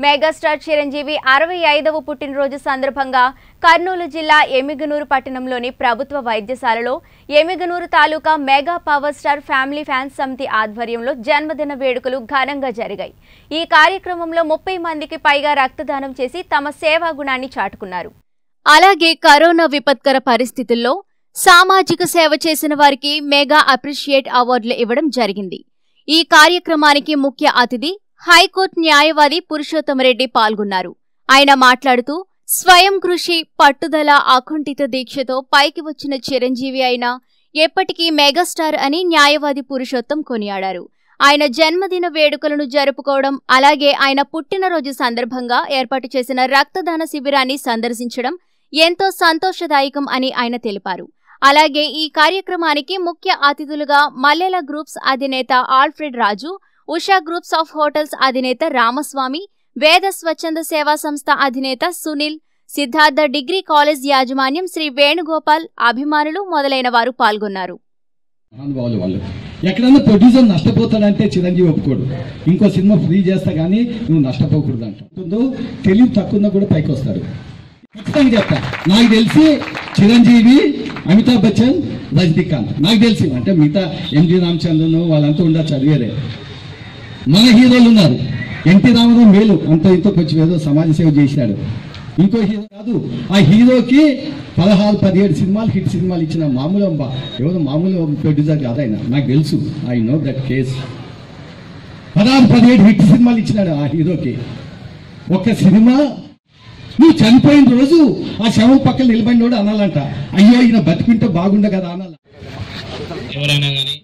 megastar Chiranjeevi అరవై ఐదవ పుట్టినరోజు సందర్భంగా కర్నూలు జిల్లా ఎమిగనూరు పట్టణంలోని ప్రభుత్వ వైద్యశాలలో Yemmiganur taluka mega power star family fans సమితి ఆధ్వర్యంలో జన్మదిన వేడుకలు ఘనంగా జరిగాయి ఈ కార్యక్రమంలో ముప్పై మందికి పైగా రక్తదానం చేసి తమ సేవా గుణాన్ని చాటుకున్నారు అలాగే కరోనా విపత్కర పరిస్థితుల్లో సామాజిక సేవ చేసిన వారికి మెగా అప్రిషియేట్ అవార్డులు ఇవ్వడం జరిగింది ఈ కార్యక్రమానికి ముఖ్య అతిథి హైకోర్టు న్యాయవాది పురుషోత్తమరెడ్డి పాల్గొన్నారు ఆయన మాట్లాడుతూ స్వయం కృషి పట్టుదల అకుంఠిత దీక్షతో పైకి వచ్చిన చిరంజీవి అయినా ఎప్పటికీ మెగాస్టార్ అని న్యాయవాది పురుషోత్తం కొనియాడారు ఆయన జన్మదిన వేడుకలను జరుపుకోవడం అలాగే ఆయన పుట్టినరోజు సందర్భంగా ఏర్పాటు చేసిన రక్తదాన శిబిరాన్ని సందర్శించడం ఎంతో సంతోషదాయకం అని ఆయన తెలిపారు అలాగే ఈ కార్యక్రమానికి ముఖ్య అతిథులుగా మల్లెల గ్రూప్స్ అధినేత Alfred Raju Usha groups of hotels అధినేత రామస్వామి వేద స్వచ్ఛంద సేవా సంస్థ అధినేత సునీల్ సిద్ధార్థ డిగ్రీ కాలేజ్ యాజమాన్యం శ్రీ వేణుగోపాల్ అభిమానులు మొదలైన వారు పాల్గొన్నారు మహానుభావులు వాళ్ళు ఎక్కడన్నా ప్రొడ్యూసర్ నష్టపోతాడంటే చిరంజీవి ఒప్పుకోడు ఇంకో సినిమా ఫ్రీ చేస్తా కానీ నువ్వు నష్టపోకూడదు అంటుందో తెలివి తక్కువ కూడా పైకి వస్తాడు ఖచ్చితంగా చెప్తా నాకు తెలిసి చిరంజీవి అమితాబ్ బచ్చన్ రజనీకాంత్ నాకు తెలిసి అంటే మిగతా ఎంజి రామచంద్రన్ వాళ్ళంతా ఉండొచ్చు అది వేరే మన హీరోలు ఉన్నారు ఎన్టీ రామారావు మేలు అంత ఇంతో కొంచెం ఏదో సమాజ సేవ చేశాడు ఇంకో హీరో కాదు ఆ హీరోకి పదహారు పదిహేడు సినిమాలు హిట్ సినిమాలు ఇచ్చిన మామూలు అబ్బా ఎవరు మామూలు ప్రొడ్యూసర్ కాదు ఆయన నాకు తెలుసు ఐ నో దట్ కేస్ పదహారు పదిహేడు హిట్ సినిమాలు ఇచ్చినాడు ఆ హీరోకి ఒక సినిమా నువ్వు చనిపోయిన రోజు ఆ శవం పక్కన నిలబడినోడు అనాలంట అయ్యో ఈయన బతికుంటే బాగుండ కదా అనాల ఎవరైనా కానీ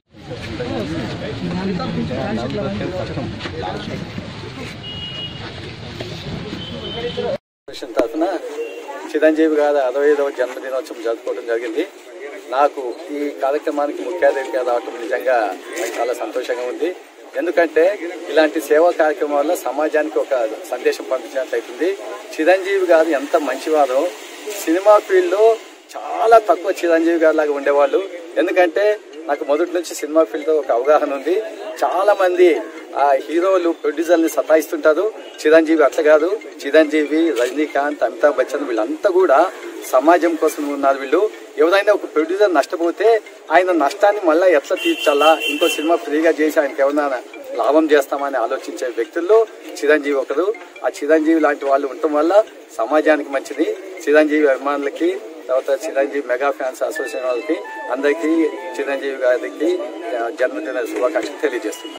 ఫౌండేషన్ తరఫున చిరంజీవి గారి అరవై ఐదవ జన్మదినోత్సవం జరుపుకోవడం జరిగింది నాకు ఈ కార్యక్రమానికి ముఖ్య అతిథిగా రావటం నిజంగా నాకు చాలా సంతోషంగా ఉంది ఎందుకంటే ఇలాంటి సేవా కార్యక్రమం వల్ల సమాజానికి ఒక సందేశం పంపించినట్టు అవుతుంది చిరంజీవి గారు ఎంత మంచివారో సినిమా ఫీల్డ్లో చాలా తక్కువ చిరంజీవి గారి లాగా ఉండేవాళ్ళు ఎందుకంటే నాకు మొదటి నుంచి సినిమా ఫీల్డ్తో ఒక అవగాహన ఉంది చాలా మంది ఆ హీరోలు ప్రొడ్యూసర్ని సతాయిస్తుంటారు చిరంజీవి అట్లా కాదు చిరంజీవి రజనీకాంత్ అమితాబ్ బచ్చన్ వీళ్ళంతా కూడా సమాజం కోసం ఉన్నారు వీళ్ళు ఎవరైనా ఒక ప్రొడ్యూసర్ నష్టపోతే ఆయన నష్టాన్ని మళ్ళీ ఎట్లా తీర్చాలా ఇంకో సినిమా ఫ్రీగా చేసి ఆయనకి ఏమైనా లాభం చేస్తామని ఆలోచించే వ్యక్తుల్లో చిరంజీవి ఒకరు ఆ చిరంజీవి లాంటి వాళ్ళు ఉండటం వల్ల సమాజానికి మంచిది చిరంజీవి అభిమానులకి తర్వాత చిరంజీవి మెగా ఫ్యాన్స్ అసోసియేషన్ వాళ్ళకి అందరికీ చిరంజీవి గారికి ఆ, జన్మదిన శుభాకాంక్షలు తెలియజేస్తున్నాను